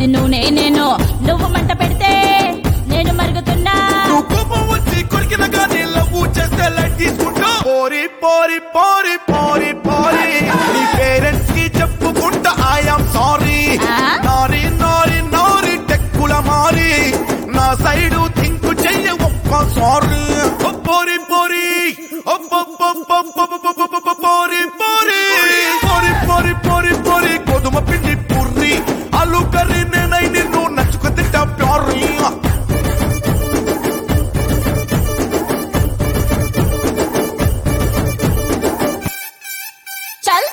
అది నూనె నేను నువ్వు మంట పెడితే నేను మరుగుతున్నా నువ్వు కోపం వచ్చి కొరికిన కానీ లవ్వు చేస్తే లైట్ తీసుకుంటా పోరి పోరి పోరి పోరి పోరి నీ పేరెంట్స్ కి చెప్పుకుంటా ఐఎమ్ సారీ ఆ? నారి నారి నారి టెక్కుల మారి నా సైడు థింక్ చెయ్య ఒక్క సారీ పోరి పోరి పోరి పోరి పోరి పోరి పోరి పోరి గోధుమ పిండి పుర్రి అల్లు కర్రీ నేనై నిన్ను నచ్చుకు తింటా ప్యారీ చల్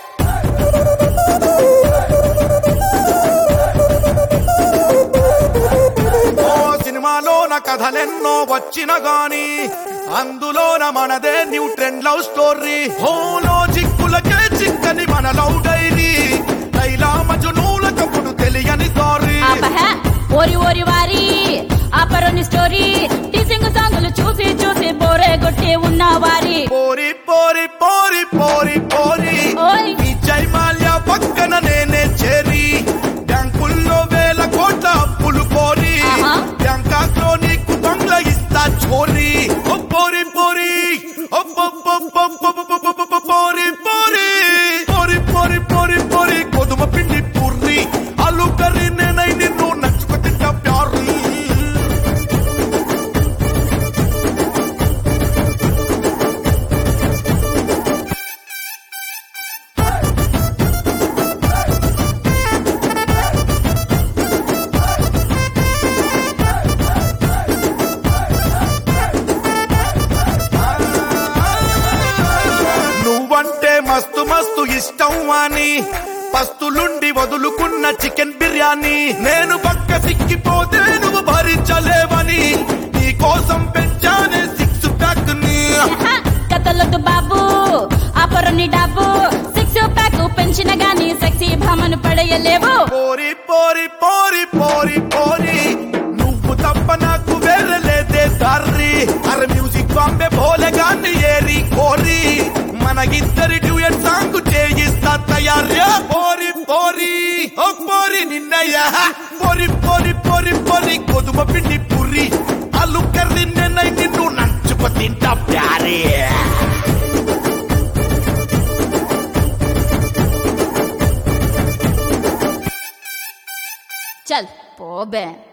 ఓ సినిమాలోన కథలెన్నో వచ్చిన గాని అందులోన మనదే న్యూ ట్రెండ్ లవ్ స్టోరీ హోలో చిక్కులకే చిక్కని మన లవ్ డైరీ లైలా మజునూల కప్పుడు తెలియని సారీ ఆపహ ఓరి ఓరి వారి ఆపరోని స్టోరీ టీచింగ్ సాంగులు చూసి చూసి బోరే కొట్టి ఉన్న వారి పోరి పోరి పోరి పోరి పోరి ఓయ్ ఈ జైమాల్య పక్కన నేనే చేరి బ్యాంకుల్లో వేల కోట్ల అప్పులు పోరి ఆహా. బ్యాంకాక్లో నీకు బంగ్లా ఇస్తా చోరీ ఓ పోరి పోరి ఓ పో- పో- పో- పో- పో- పో- పో- పో- పోరి పోరి పోరి పోరి పోరి పోరి గోధుమ పిండి పుర్రి అల్లు కర్రీ నేనై నిన్ను నచ్చుకు తింటా ప్యారీ నువ్వంటే మస్తు మస్తు ఇష్టం అని పస్తులుండి వదులుకున్న చికెన్ బిర్యానీ నేను పక్క సిక్కిపోతే నువ్వు భరించలేవని నీ కోసం పెంచానే సిక్స్ ప్యాక్ ని హ, కథలొద్దు బాబు ఆపరోని డబ్బు సిక్స్ ప్యాక్ పెంచిన గాని సెక్సీ భామను పడేయలేవు పోరి పోరి పోరి పోరి పోరి నువ్వు తప్ప నాకు వేరే లేదే దారి అరే మ్యూజిక్ బాంబే భోలే గాని ఏరి కోరి మన ఇద్దరి డ్యూయట్ సాంగ్ చేయిస్తా తయార్యా పోరి పోరి ఓ పోరి నిన్నయ్య పోరి పోరి పోరి పోరి గోధుమ పిండి పురి అల్లు కర్రీ నిన్నై నిన్ను నంచుకు తింటా ప్యారే చల్ పోబే